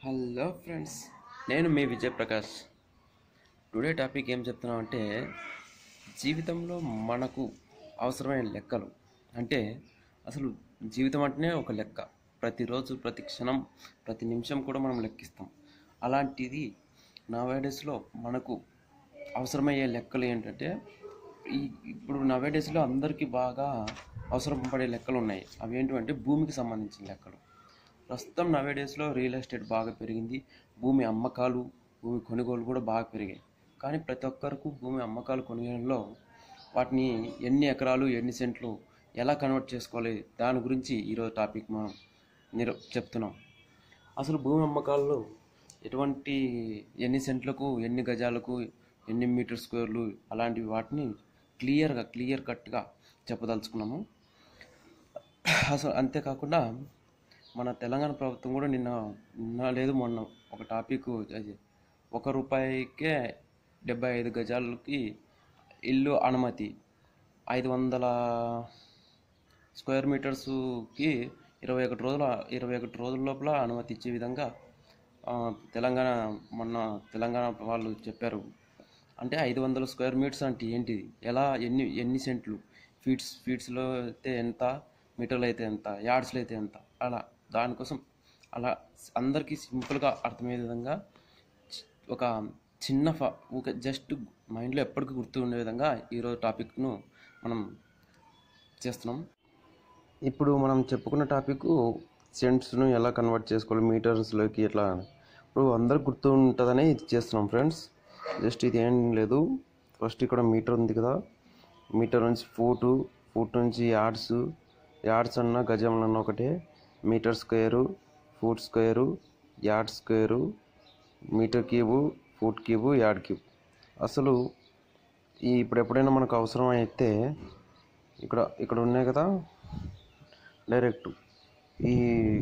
Hello friends నేను మీ Vijay Prakash today topic ఏం చెప్తున్నాం అంటే జీవితంలో మనకు అవసరమైన లెక్కలు అంటే అసలు జీవితం అంటేనే ఒక లెక్క ప్రతిరోజు ప్రతి క్షణం ప్రతి నిమిషం కూడా మనం లెక్కిస్తాం అలాంటిది నవేడేస్లో మనకు అవసరమయ్యే లెక్కలు ఏంటంటే ఈ ఇప్పుడు నవేడేస్లో అందరికీ బాగా అవసరం పడే లెక్కలు ఉన్నాయి అవి ఏంటంటే భూమికి సంబంధించిన లెక్కలు ప్రస్తుతం నవేడేస్లో రియల్ ఎస్టేట్ బాగా పెరిగింది భూమి అమ్మకాలు భూమి కొనుగోలు కూడా బాగా పెరిగాయి కానీ ప్రతి ఒక్కరికి భూమి అమ్మకాలు కొనుగోలులో వాటిని ఎన్ని ఎకరాలు ఎన్ని సెంట్లు ఎలా కన్వర్ట్ చేసుకోవాలి దాని గురించి ఈరోజు టాపిక్ మనం నిరు చెప్తున్నాం అసలు భూమి అమ్మకాల్లో ఎటువంటి ఎన్ని సెంట్లకు ఎన్ని గజాలకు ఎన్ని మీటర్ స్క్వేర్లు అలాంటివి వాటిని క్లియర్గా క్లియర్ కట్గా చెప్పదలుచుకున్నాము అసలు అంతేకాకుండా మన తెలంగాణ ప్రభుత్వం కూడా నిన్న నిన్న లేదు మొన్న ఒక టాపిక్ అది ఒక రూపాయికే డెబ్బై ఐదు గజాలకి ఇల్లు అనుమతి ఐదు వందల స్క్వేర్ మీటర్స్కి ఇరవై ఒకటి రోజుల ఇరవై ఒకటి రోజుల లోపల అనుమతి ఇచ్చే విధంగా ఆ, తెలంగాణ మొన్న తెలంగాణ వాళ్ళు చెప్పారు అంటే ఐదు వందల స్క్వేర్ మీటర్స్ అంటే ఏంటిది ఎలా ఎన్ని ఎన్ని సెంట్లు ఫీట్స్ ఫీట్స్లో అయితే ఎంత మీటర్లు అయితే ఎంత యార్డ్స్లో అయితే ఎంత అలా దానికోసం అలా అందరికీ సింపుల్గా అర్థమయ్యే విధంగా చి- ఒక చిన్న ఫ ఒక జస్ట్ మైండ్లో ఎప్పటికీ గుర్తు ఉండే విధంగా ఈరోజు టాపిక్ను మనం చేస్తున్నాం ఇప్పుడు మనం చెప్పుకున్న టాపిక్ సెంట్స్ను ఎలా కన్వర్ట్ చేసుకోవాలి మీటర్స్లోకి ఎట్లా అని. ఇప్పుడు అందరికి గుర్తు ఉంటుందని ఇది చేస్తున్నాం ఫ్రెండ్స్ జస్ట్ ఇది ఏం లేదు ఫస్ట్ ఇక్కడ మీటర్ ఉంది కదా మీటర్ నుంచి ఫూటు ఫూట్ నుంచి యార్డ్స్ యార్డ్స్ అన్న గజంలో అన్న ఒకటే metre square foot square yard square metre cube foot cube yard cube అసలు ఈ ఇప్పుడు ఎప్పుడైనా మనకు అవసరం అయితే ఇక్కడ ఇక్కడ ఉన్నాయి కదా డైరెక్ట్ ఈ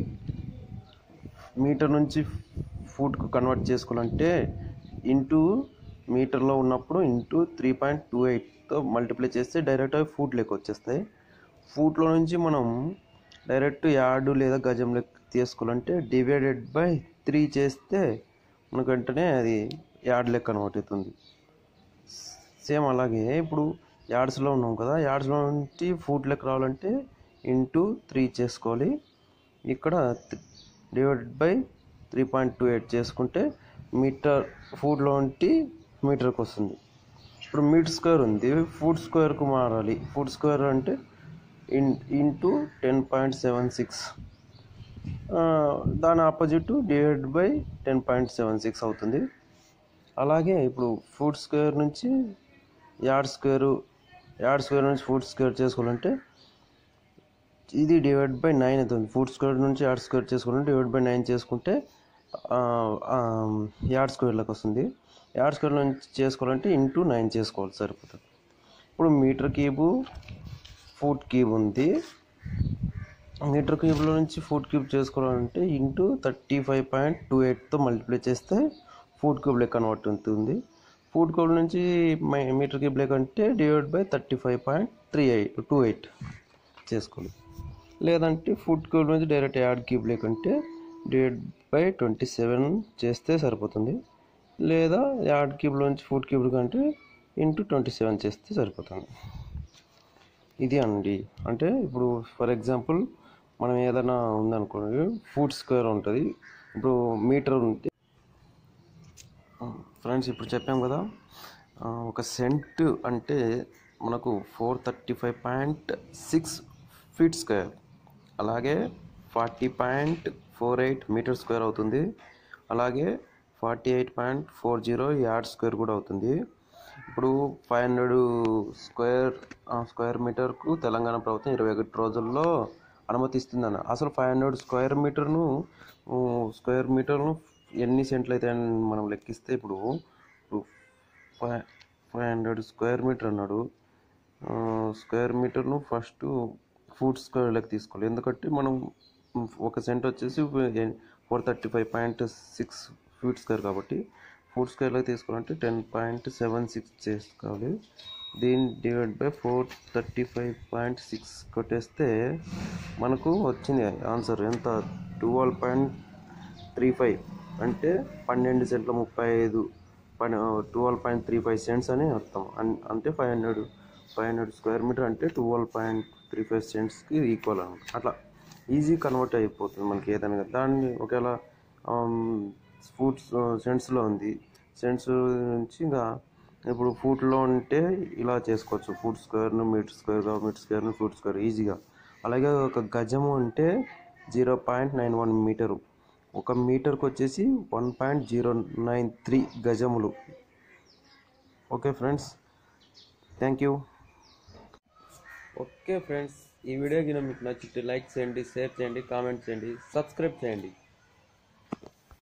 మీటర్ నుంచి ఫూట్కు కన్వర్ట్ చేసుకోవాలంటే ఇంటూ మీటర్లో ఉన్నప్పుడు ఇంటూ త్రీ పాయింట్ టూ ఎయిట్తో మల్టిప్లై చేస్తే డైరెక్ట్ అవి ఫూట్ లెక్క వచ్చేస్తాయి ఫూట్లో నుంచి మనం డైరెక్ట్ యార్డు లేదా గజం లెక్క తీసుకోవాలంటే డివైడెడ్ బై త్రీ చేస్తే మనకు వెంటనే అది యార్డ్ లెక్క కన్వర్ట్ అవుతుంది సేమ్ అలాగే ఇప్పుడు యార్డ్స్లో ఉన్నాం కదా యార్డ్స్లో నుంచి ఫుడ్ లెక్క రావాలంటే ఇంటూ త్రీ చేసుకోవాలి ఇక్కడ divided by three point two eight చేసుకుంటే మీటర్ ఫుడ్లో ఉంటి మీటర్కి వస్తుంది ఇప్పుడు మీటర్ స్క్వేర్ ఉంది ఫుడ్ స్క్వేర్కు మారాలి ఫుడ్ స్క్వేర్ అంటే in into ten point seven six దాని opposite divide by ten point seven six అవుతుంది అలాగే ఇప్పుడు ఫుడ్ స్క్వేర్ నుంచి యార్డ్ స్క్వేరు యార్డ్ స్క్వేర్ నుంచి ఫుడ్ స్క్వేర్ చేసుకోవాలంటే ఇది డివైడ్ బై నైన్ అవుతుంది ఫుడ్ స్క్వేర్ నుంచి యార్డ్ స్క్వేర్ చేసుకోవాలంటే డివైడ్ బై నైన్ చేసుకుంటే యార్డ్ స్క్వేర్లోకి వస్తుంది యార్డ్ స్క్వేర్ నుంచి చేసుకోవాలంటే ఇంటూ నైన్ చేసుకోవాలి సరిపోతుంది ఇప్పుడు మీటర్ క్యూబు ఫుట్ క్యూబ్ ఉంది మీటర్ క్యూబ్లో నుంచి ఫుడ్ క్యూబ్ చేసుకోవాలంటే into thirty five point two ఎయిట్తో మల్టిప్లై చేస్తే ఫుడ్ క్యూబ్ లెక్క కన్వర్ట్ అవుతుంది ఫుడ్ క్యూబ్ నుంచి మై- మీటర్ క్యూబ్ లెక్క అంటే divide by thirty five point three eight two eight చేసుకోవాలి లేదంటే ఫుడ్ క్యూబ్ నుంచి డైరెక్ట్ యాడ్ క్యూబ్ లెక్క అంటే డివైడ్ బై ట్వంటీ సెవెన్ చేస్తే సరిపోతుంది లేదా యాడ్ క్యూబ్లో నుంచి ఫుడ్ క్యూబ్ కంటే ఇంటూ ట్వంటీ సెవెన్ చేస్తే సరిపోతుంది ఇది అండి అంటే ఇప్పుడు ఫర్ ఎగ్జాంపుల్ మనం ఏదైనా ఉందనుకోండి ఫుడ్ స్క్వేర్ ఉంటుంది ఇప్పుడు మీటర్ ఉంటే ఫ్రెండ్స్ ఇప్పుడు చెప్పాం కదా ఆ, ఒక సెంట్ అంటే మనకు four thirty five point six feet square అలాగే forty point four eight metre square అవుతుంది అలాగే forty eight point four zero yard square కూడా అవుతుంది ఇప్పుడు ఫైవ్ హండ్రెడ్ స్క్వేర్ ఆ, స్క్వేర్ మీటర్కు తెలంగాణ ప్రభుత్వం ఇరవై ఒకటి రోజుల్లో అనుమతిస్తుందన్న అసలు ఫైవ్ హండ్రెడ్ స్క్వేర్ మీటర్ను ఊ, స్క్వేర్ మీటర్ను ఎన్ని సెంట్లు అయితే అని మనం లెక్కిస్తే ఇప్పుడు ఇప్పుడు five five hundred square metre అన్నాడు ఆ, స్క్వేర్ మీటర్ను ఫస్ట్ ఫుట్ స్క్వేర్ లెక్క తీసుకోవాలి ఎందుకంటే మనం ఒక సెంట్ వచ్చేసి four thirty five point six feet square కాబట్టి ఫుట్ స్క్వేర్లో తీసుకోవాలంటే టెన్ పాయింట్ సెవెన్ సిక్స్ చేసుకోవాలి దీని divide by four thirty five point six కొట్టేస్తే మనకు వచ్చింది ఆన్సర్ ఎంత ట్వెల్వ్ పాయింట్ త్రీ ఫైవ్ అంటే పన్నెండు సెంట్ల ముప్పై ఐదు పని twelve point three five cents అని అర్థం అన్- అంటే five hundred five hundred square metre అంటే ట్వెల్వ్ పాయింట్ త్రీ ఫైవ్ సెంట్స్కి ఈక్వల్ అనమాట అట్లా ఈజీ కన్వర్ట్ అయిపోతుంది మనకి ఏదైనా దాన్ని ఒకవేళ ఫుట్ సెంట్స్లో ఉంది సెంట్స్ నుంచి ఇంకా ఇప్పుడు ఫుట్లో ఉంటే ఇలా చేసుకోవచ్చు ఫుట్ స్క్వేర్ను మీటర్ స్క్వేర్గా మీటర్ స్క్వేర్ను ఫుట్ స్క్వేర్ ఈజీగా అలాగే ఒక గజము అంటే zero point nine one metre ఒక మీటర్కి వచ్చేసి one point zero nine three గజములు okay friends thank you okay friends ఈ వీడియో కింద మీకు నచ్చితే లైక్ చేయండి షేర్ చేయండి కామెంట్ చేయండి సబ్స్క్రైబ్ చేయండి